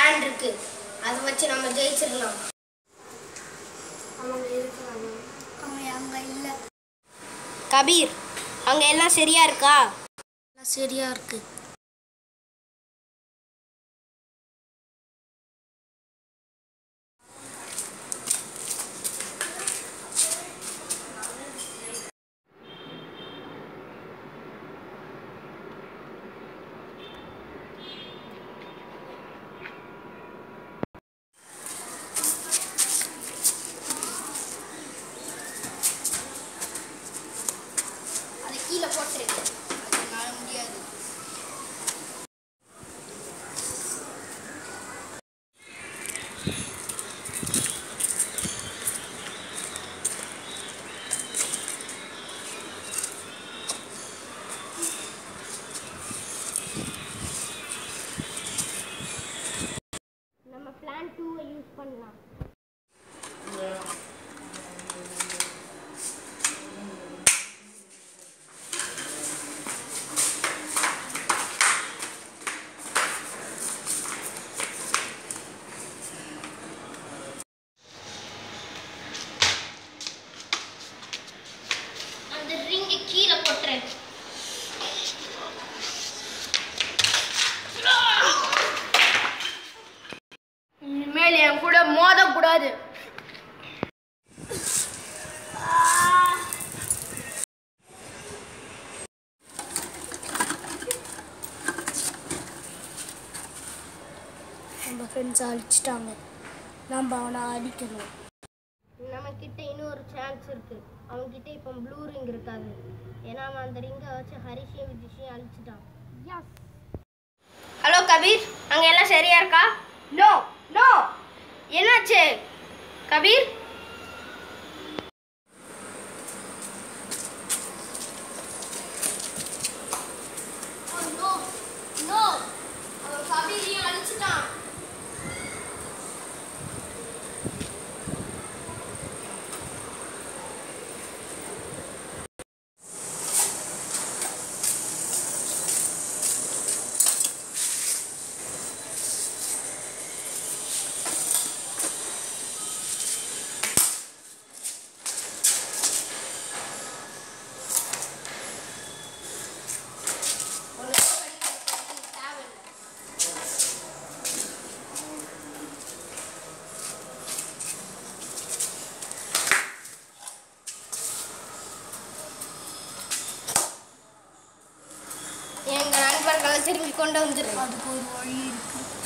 plan இருக்கு அதை வச்சு நம்ம ஜெயிச்சிடலாம் அவங்க இருக்கிறாங்க அவங்க அங்கே இல்லை கபீர் அங்க எல்லாம் சரியா இருக்கா எல்லாம் சரியா இருக்கு அதை கீழே போட்டுரு அதனால முடியாது நம்ம பிளான் டூவை யூஸ் பண்ணலாம் அந்த ரிங்கை கீழே போட்டுறேன் இனிமேல் என் கூட மோதக்கூடாது நம்ம ஃப்ரெண்ட்ஸ் அழிச்சிட்டாங்க நம்ம அவனை அடிக்கணும் நம்ம கிட்ட இன்னொரு சான்ஸ் இருக்கு அவன் கிட்ட இப்போ ப்ளூ ரிங் இருக்காது ஏன்னா அவன் அந்த ரிங்கை வச்சு ஹரிஷையும் விஜிஷையும் அழிச்சிட்டான் ஹலோ கபீர் அங்க எல்லாம் சரியா இருக்கா நோ நோ என்னாச்சு கபீர் நோ நோ அவன் கபீரையும் அழிச்சிட்டான் எங்க நண்பர்களை திரும்பி கொண்டு வந்துரு அதுக்கு ஒரு வழி இருக்கு